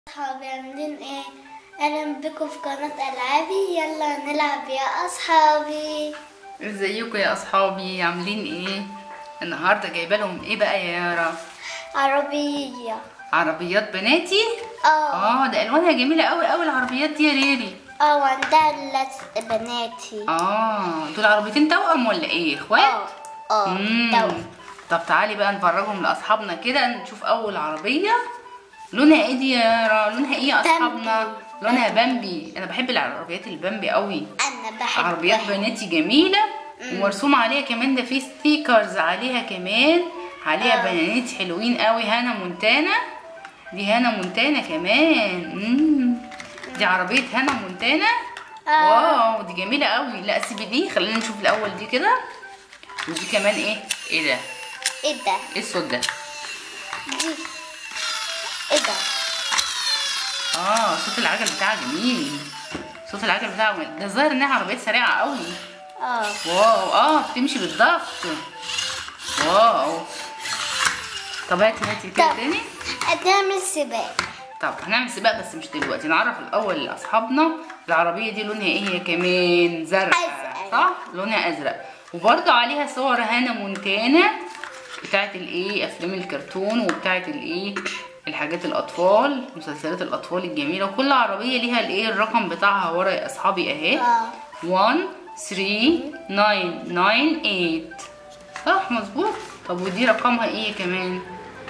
أصحابي عاملين إيه؟ أهلا بكم في قناة ألعابي يلا نلعب يا أصحابي ازيكم يا اصحابي عاملين ايه النهارده جايبه لهم ايه بقى يا يارا عربية عربيات بناتي اه اه ده الوانها جميله قوي قوي العربيات دي يا ريري اه وعندها لزق بناتي اه دول عربيتين توأم ولا ايه اه اخوات اه مم. توأم. طب تعالي بقى نفرجهم لاصحابنا كده نشوف اول عربيه لونها ايه دي يا يارا لونها ايه يا اصحابنا بامبي. لونها بامبي انا بحب العربيات البامبي قوي أنا بحب عربيات بناتي جميلة ومرسوم عليها كمان ده في ستيكرز عليها كمان عليها آه. بنانيت حلوين قوي هانا مونتانا دي هانا مونتانا كمان مم. دي عربية هانا مونتانا آه. واو دي جميلة قوي لا سيبي دي خلينا نشوف الأول دي كده ودي كمان ايه ايه ده إيه ده؟ ايه الصوت ده دي إيه ده؟ اه صوت العجل بتاعها جميل صوت العجل بتاعها ده الظاهر انها عربيات سريعة قوي اه واو اه بتمشي بالضغط واو طب هاتي هاتي كده طب تاني هنعمل سباق طب هنعمل سباق بس مش دلوقتي نعرف الاول لاصحابنا العربيه دي لونها ايه هي كمان زرقاء أزرق. صح لونها ازرق وبرده عليها صور هانا مونتانا بتاعت الايه افلام الكرتون وبتاعت الايه الحاجات الاطفال مسلسلات الاطفال الجميله وكل عربيه ليها الايه الرقم بتاعها ورا يا اصحابي اهي اه 1 3 9 9 8 صح مظبوط طب ودي رقمها ايه كمان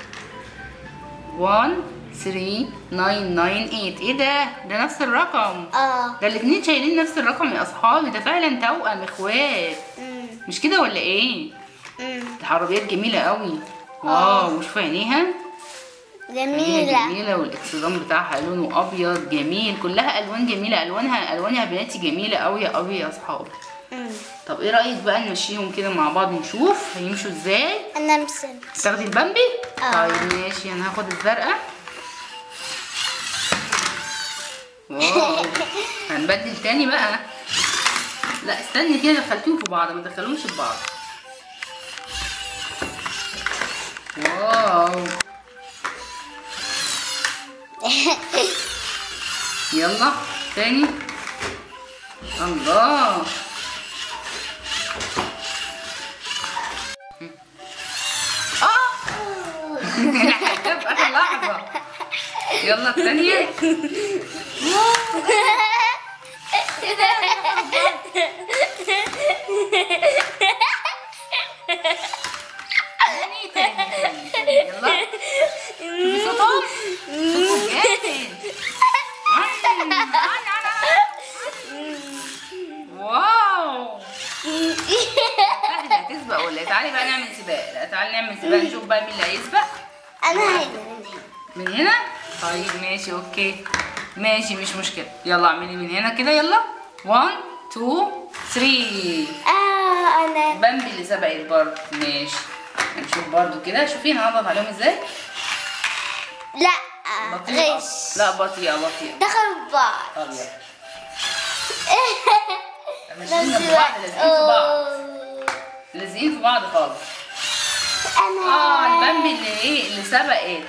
1 3 9 9 8 ايه ده ده نفس الرقم اه ده الاتنين شايلين نفس الرقم يا اصحابي ده فعلا توأم اخوات أمم، مش كده ولا ايه أمم. ده عربيات جميله قوي واو وشوف عينيها عينيها جميلة جميله والاكسدام بتاعها لونه ابيض جميل كلها الوان جميله الوانها الوانها بناتي جميله قوي قوي يا اصحابي أمم. طب ايه رايك بقى نمشيهم كده مع بعض نشوف هيمشوا ازاي أنا مسن تاخدي البامبي آه. طيب ماشي انا هاخد الزرقاء واو هنبدل تاني بقى لا استني كده دخلتيهم في بعض ما تدخلهمش في بعض واو يلا تاني الله اه الحاجة في اخر لحظة يلا الثانية تاني تاني تاني تاني يلا شوفي صوتهم صوتهم جامد عن- عن- عن- واو لا هتسبق ولا إيه؟ تعالي بقى نعمل سباق لا تعالي نعمل سباق نشوف بقى مين اللي هيسبق أنا هنا من هنا من هنا طيب ماشي اوكي ماشي مش مشكلة يلا اعملي من هنا كده يلا 1 2 3 اه أنا بامبي اللي سبقت برضه ماشي هنشوف برضه كده شوفي انا هضغط عليهم ازاي لا بطيئة غش لا بطيئة بطيئة دخلوا في بعض طب يلا ماشيين في بعض لازقين في بعض لازقين في بعض خالص أنا اه البامبي اللي ايه اللي سبقت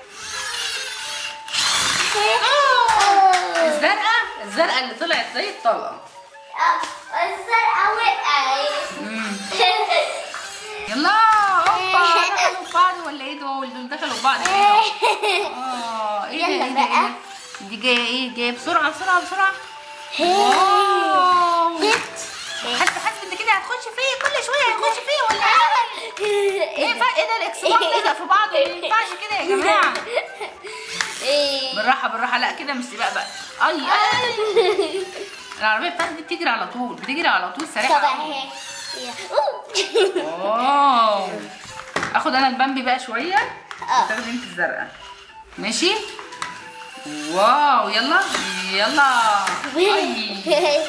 الزرقاء الزرقاء اللي طلعت زي الطلقة الزرقاء وقعت مم. يلا اوبا دخلوا في بعض ولا ايه دول دول دخلوا في بعض ايه اه ايه ده يلا ايه ده ايه بقى. ده دي جايه ايه جايه بسرعه بسرعه بسرعه واو حاسه حاسه ان كده هتخش فيه كل شويه هتخش فيه ولا ايه ايه فا- ايه ده الاكسبان لزق في بعضه ما ينفعش كده يا جماعه بالراحه بالراحه لا كده مش سباق بقى اي اي العربيه بتاعتي دي بتجري على طول بتجري على طول طب سريعه قوي. اهي واو اخد انا البامبي بقى شويه اه. وتاخدي انت الزرقاء ماشي واو يلا يلا أي.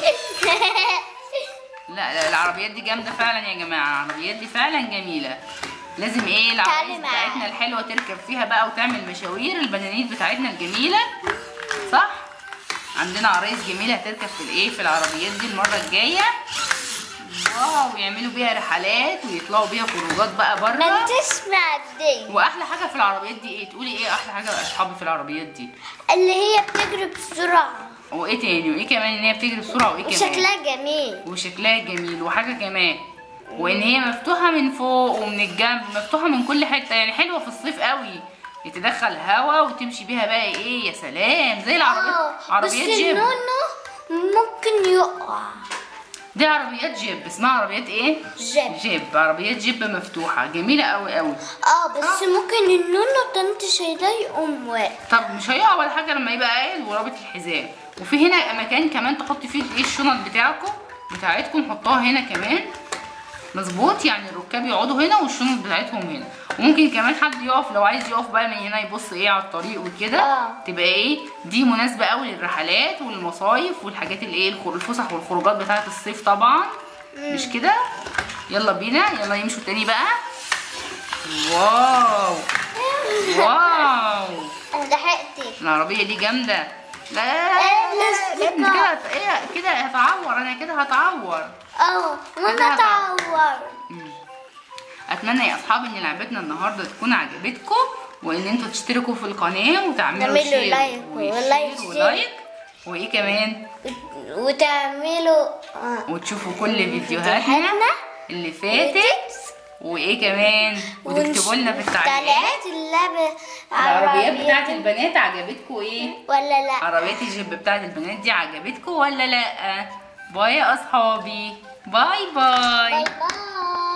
لا لا العربيات دي جامده فعلا يا جماعه العربيات دي فعلا جميله لازم ايه العرايس تعالي معايا. بتاعتنا الحلوه تركب فيها بقى وتعمل مشاوير البنانيت بتاعتنا الجميله صح عندنا عرايس جميله هتركب في الايه في العربيات دي المره الجايه واو يعملوا بيها رحلات ويطلعوا بيها خروجات بقى ما بره تسمع دي واحلى حاجه في العربيات دي ايه تقولي ايه احلى حاجه يا اصحابي في العربيات دي اللي هي بتجري بسرعة وايه تاني وايه كمان ان هي بتجري بسرعه وايه كمان وشكلها جميل وشكلها جميل وحاجه كمان وان هي مفتوحه من فوق ومن الجنب مفتوحه من كل حته يعني حلوه في الصيف قوي تدخل هوا وتمشي بيها بقى ايه يا سلام زي العربيات آه، بس عربيات جيب النونو ممكن يقع دي عربيات جيب اسمها عربيات ايه جيب جيب عربيات جيب مفتوحه جميله قوي قوي اه بس ممكن النونو طنط شايلاه يقوم واقع طب مش هيقع ولا حاجه لما يبقى قايل ورابط الحزام وفي هنا مكان كمان تحطي فيه ايه الشنط بتاعكم بتاعتكم حطوها هنا كمان مظبوط يعني الركاب يقعدوا هنا والشنط بتاعتهم هنا وممكن كمان حد يقف لو عايز يقف بقى من هنا يبص ايه على الطريق وكده آه. تبقى ايه دي مناسبه قوي للرحلات والمصايف والحاجات اللي ايه الخر- الفسح والخروجات بتاعه الصيف طبعا مش كده يلا بينا يلا يمشوا تاني بقى واو واو انا لحقتك العربية دي جامدة لا إيه، لا لا ابني لاستيكة. كده هت- ايه كده هتعور انا كده هتعور اه أنا وانا هتعور. اتعور مم. اتمنى يا اصحابي ان لعبتنا النهارده تكون عجبتكم وان انتوا تشتركوا في القناه وتعملوا تعملوا شير لايك وشير ولايك ولايك وايه كمان وتعملوا آه. وتشوفوا كل فيديوهاتنا فيديوهاتنا اللي فاتت وايه كمان وتكتبوا لنا في التعليقات تعليقات اللعبة العربيات عربية بتاعت البنات عجبتكم ايه ولا لا عربيات الجيب بتاعت البنات دي عجبتكم ولا لا باي يا اصحابي باي باي باي باي